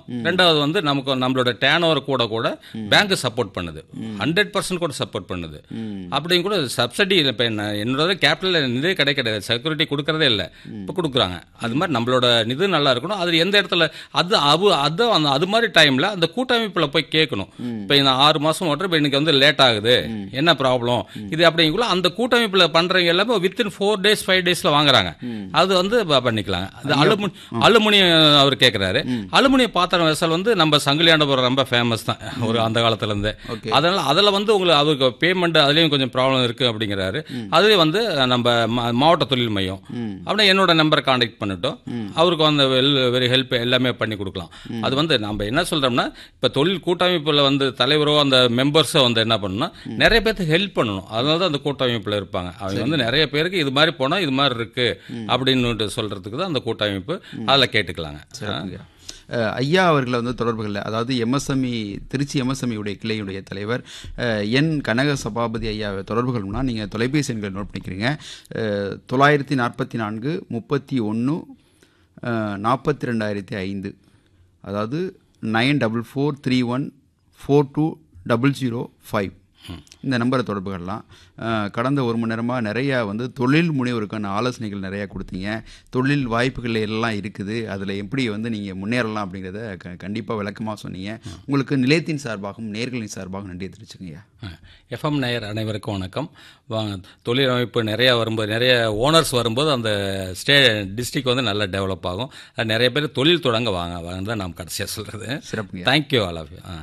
ரெண்டாவது வந்து நமக்கு நம்மளோட டேன் ஓவர் கூட கூட பேங்க் சப்போர்ட் பண்ணுது ஹண்ட்ரட் பர்சன்ட் கூட சப்போர்ட் பண்ணுது அப்படியும் கூட சப்சிடி இப்போ என்ன என்னோட கேபிட்டல் நிதி கிடை கிடையாது செக்யூரிட்டி கொடுக்கறதே இல்லை இப்போ கொடுக்குறாங்க அது மாதிரி நம்மளோட நிதி நல்லா இருக்கணும் அது எந்த இடத்துல அது அது அது அந்த அது மாதிரி டைமில் அந்த கூட்டமைப்பில் போய் கேட்கணும் இப்போ நான் ஆறு மாதம் ஓட்டுற இப்போ இன்னைக்கு வந்து லேட் ஆகுது என்ன ப்ராப்ளம் இது அப்படிங்குள்ள அந்த கூட்டமைப்பில் பண்ணுறவங்க எல்லாமே வித்தின் ஃபோர் டேஸ் ஃபைவ் டேஸில் வாங்குறாங்க அது வந்து ப- பண்ணிக்கலாங்க அது அலுமினி அலுமினியம் அவர் கேட்குறாரு அலுமினிய பாத்திரம் வெசல் வந்து நம்ம சங்கிலியாண்டபுரம் ரொம்ப ஃபேமஸ் தான் ஒரு அந்த காலத்துல இருந்து Okay. அதனால அதில் வந்து உங்களுக்கு அவருக்கு பேமெண்ட் அதுலேயும் கொஞ்சம் ப்ராப்ளம் இருக்கு அப்படிங்கிறாரு அதுவே வந்து நம்ம மா- மாவட்ட தொழில் மையம் அப்படின்னா என்னோட நம்பரை காண்டாக்ட் பண்ணிட்டோம் அவருக்கு வந்து வெரி ஹெல்ப் எல்லாமே பண்ணி கொடுக்கலாம் அது வந்து நம்ம என்ன சொல்றோம்னா இப்போ தொழில் கூட்டமைப்பில் வந்து தலைவரோ அந்த மெம்பர்ஸோ வந்து என்ன பண்ணணும்னா நிறைய பேருக்கு ஹெல்ப் பண்ணணும் அதனால தான் அந்த கூட்டமைப்பில் இருப்பாங்க அவங்க வந்து நிறைய பேருக்கு இது மாதிரி போனால் இது மாதிரி இருக்கு அப்படின்னு சொல்றதுக்கு தான் அந்த கூட்டமைப்பு அதில் கேட்டுக்கலாங்க சிறப்புங்க அஹ், ஐயா அவர்களை வந்து தொடர்புகளில் அதாவது எம்எஸ்எம்இ திருச்சி எம்எஸ்எம்இ உடைய கிளையுடைய தலைவர் அஹ், என் கனக சபாபதி ஐயா தொடர்புகள்னா நீங்கள் தொலைபேசி எண்களை நோட் பண்ணிக்கிறீங்க அஹ், தொள்ளாயிரத்தி நாற்பத்தி நான்கு முப்பத்தி ஒன்று நாற்பத்தி ரெண்டாயிரத்தி ஐந்து அதாவது nine double four three one four two double zero five இந்த நம்பரை தொடர்புகள்லாம் அஹ், கடந்த ஒரு மணி நேரமாக நிறையா வந்து தொழில் முனைவோருக்கான ஆலோசனைகள் நிறையா கொடுத்தீங்க தொழில் வாய்ப்புகள் எல்லாம் இருக்குது அதில் எப்படி வந்து நீங்கள் முன்னேறலாம் அப்படிங்கிறத க கண்டிப்பாக விளக்கமாக சொன்னீங்க உங்களுக்கு நிலையத்தின் சார்பாகவும் நேர்களின் சார்பாகவும் நன்றி தெரிவிச்சுங்கய்யா எஃப்எம் நேயர் அனைவருக்கும் வணக்கம் வாங்க தொழில் அமைப்பு நிறையா வரும்போது நிறைய ஓனர்ஸ் வரும்போது அந்த ஸ்டே டிஸ்ட்ரிக்ட் வந்து நல்லா டெவலப் ஆகும் அது நிறைய பேர் தொழில் தொடங்க வாங்க வாங்க தான் நாம் கடைசியாக சொல்கிறது சிறப்புங்க தேங்க்யூ ஆல் ஆஃப் யூ ஆ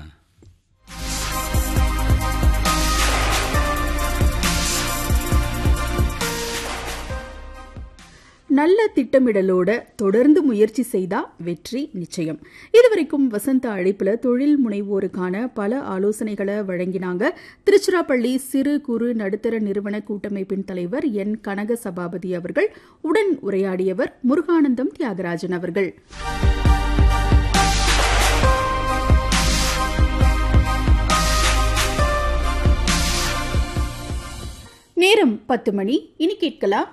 நல்ல திட்டமிடலோட தொடர்ந்து முயற்சி செய்தா வெற்றி நிச்சயம் இதுவரைக்கும் வசந்த அழைப்புல தொழில் முனைவோருக்கான பல ஆலோசனைகளை வழங்கினாங்க திருச்சிராப்பள்ளி சிறு குறு நடுத்தர நிறுவன கூட்டமைப்பின் தலைவர் என் கனக சபாபதி அவர்கள் உடன் உரையாடியவர் முருகானந்தம் தியாகராஜன் அவர்கள் நேரம் பத்து மணி இனி கேட்கலாம்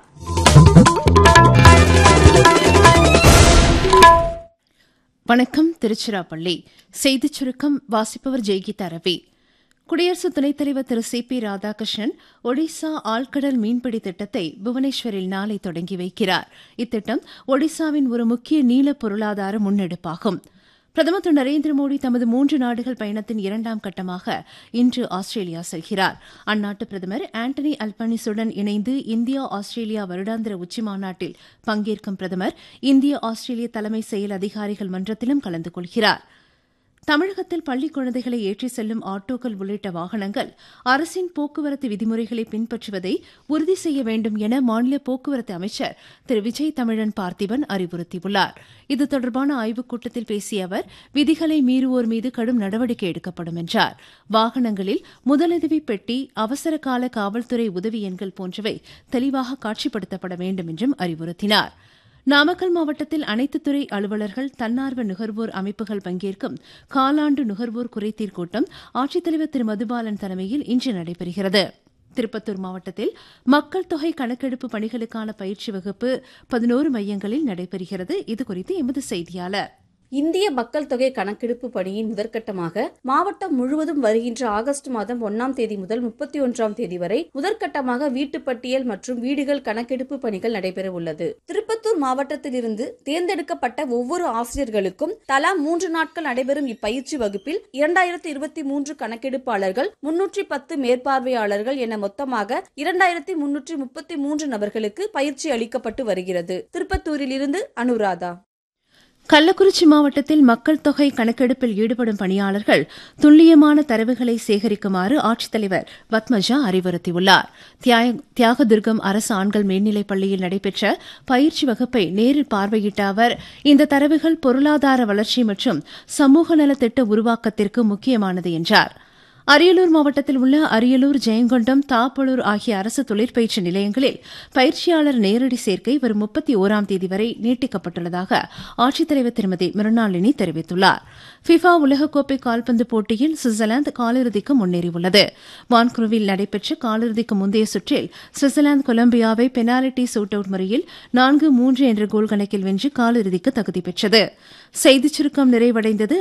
வணக்கம் திருச்சிராப்பள்ளி செய்திச் சுருக்கம் வாசிப்பவர் ஜெய்கீதா ரவி குடியரசு துணைத் தலைவர் திரு சி பி ராதாகிருஷ்ணன் ஒடிசா ஆழ்கடல் மீன்பிடி திட்டத்தை புவனேஸ்வரில் நாளை தொடங்கி வைக்கிறார் இத்திட்டம் ஒடிசாவின் ஒரு முக்கிய நீல பொருளாதார முன்னெடுப்பாகும் பிரதமர் திரு நரேந்திர மோடி தமது மூன்று நாடுகள் பயணத்தின் இரண்டாம் கட்டமாக இன்று ஆஸ்திரேலியா செல்கிறார் அந்நாட்டு பிரதமர் ஆண்டனி அல்பனிசுடன் இணைந்து இந்தியா ஆஸ்திரேலியா வருடாந்திர உச்சிமாநாட்டில் பங்கேற்கும் பிரதமர் இந்திய ஆஸ்திரேலிய தலைமை செயல் அதிகாரிகள் மன்றத்திலும் கலந்து கொள்கிறார் தமிழகத்தில் பள்ளிக் குழந்தைகளை ஏற்றிச் செல்லும் ஆட்டோக்கள் உள்ளிட்ட வாகனங்கள் அரசின் போக்குவரத்து விதிமுறைகளை பின்பற்றுவதை உறுதி செய்ய வேண்டும் என மாநில போக்குவரத்து அமைச்சர் திரு விஜய் தமிழன் பார்த்திபன் அறிவுறுத்தியுள்ளார் இது தொடர்பான ஆய்வுக் கூட்டத்தில் பேசிய அவர் விதிகளை மீறுவோர் மீது கடும் நடவடிக்கை எடுக்கப்படும் என்றார் வாகனங்களில் முதலுதவி பெட்டி அவசர கால காவல்துறை உதவி எண்கள் போன்றவை தெளிவாக காட்சிப்படுத்தப்பட வேண்டும் என்றும் அறிவுறுத்தினார் நாமக்கல் மாவட்டத்தில் அனைத்து துறை அலுவலர்கள் தன்னார்வ நுகர்வோர் அமைப்புகள் பங்கேற்கும் காலாண்டு நுகர்வோர் குறைதீர் கூட்டம் ஆட்சித்தலைவர் திரு மதுபாலன் தலைமையில் இன்று நடைபெறுகிறது திருப்பத்தூர் மாவட்டத்தில் மக்கள் தொகை கணக்கெடுப்பு பணிகளுக்கான பயிற்சி வகுப்பு பதினோரு மையங்களில் நடைபெறுகிறது இதுகுறித்து எமது செய்தியாளர் இந்திய மக்கள் தொகை கணக்கெடுப்பு பணியின் முதற்கட்டமாக மாவட்டம் முழுவதும் வருகின்ற ஆகஸ்ட் மாதம் ஒன்னாம் தேதி முதல் முப்பத்தி ஒன்றாம் தேதி வரை முதற்கட்டமாக வீட்டுப்பட்டியல் மற்றும் வீடுகள் கணக்கெடுப்பு பணிகள் நடைபெற உள்ளது திருப்பத்தூர் மாவட்டத்திலிருந்து தேர்ந்தெடுக்கப்பட்ட ஒவ்வொரு ஆசிரியர்களுக்கும் தலா மூன்று நாட்கள் நடைபெறும் இப்பயிற்சி வகுப்பில் இரண்டாயிரத்தி இருபத்தி மூன்று கணக்கெடுப்பாளர்கள் முன்னூற்றி பத்து மேற்பார்வையாளர்கள் என மொத்தமாக இரண்டாயிரத்தி முன்னூற்றி முப்பத்தி மூன்று நபர்களுக்கு பயிற்சி அளிக்கப்பட்டு வருகிறது திருப்பத்தூரில் இருந்து அனுராதா கள்ளக்குறிச்சி மாவட்டத்தில் மக்கள் தொகை கணக்கெடுப்பில் ஈடுபடும் பணியாளர்கள் துல்லியமான தரவுகளை சேகரிக்குமாறு ஆட்சித்தலைவர் பத்மஜா அறிவுறுத்தியுள்ளார் தியாக- தியாகதுர்கம் அரசு ஆண்கள் மேல்நிலைப் பள்ளியில் நடைபெற்ற பயிற்சி வகுப்பை நேரில் பார்வையிட்ட அவர் இந்த தரவுகள் பொருளாதார வளர்ச்சி மற்றும் சமூக நலத்திட்ட உருவாக்கத்திற்கு முக்கியமானது என்றார் அரியலூர் மாவட்டத்தில் உள்ள அரியலூர் ஜெயங்கொண்டம் தாப்பலூர் ஆகிய அரசு தொழிற்பயிற்சி நிலையங்களில் பயிற்சியாளர் நேரடி சேர்க்கை வரும் முப்பத்தி ஓராம் தேதி வரை நீட்டிக்கப்பட்டுள்ளதாக ஆட்சித்தலைவர் திருமதி மிருணாளினி தெரிவித்துள்ளார் ஃபிஃபா உலகக்கோப்பை கால்பந்து போட்டியில் சுவிட்சர்லாந்து காலிறுதிக்கு முன்னேறியுள்ளது வான்குருவில் நடைபெற்ற காலிறுதிக்கு முந்தைய சுற்றில் சுவிட்சர்லாந்து கொலம்பியாவை பெனால்டி சூட் அவுட் முறையில் நான்கு மூன்று என்ற கோல் கணக்கில் வென்று காலிறுதிக்கு தகுதி பெற்றது செய்திச் சுருக்கம் நிறைவடைந்தது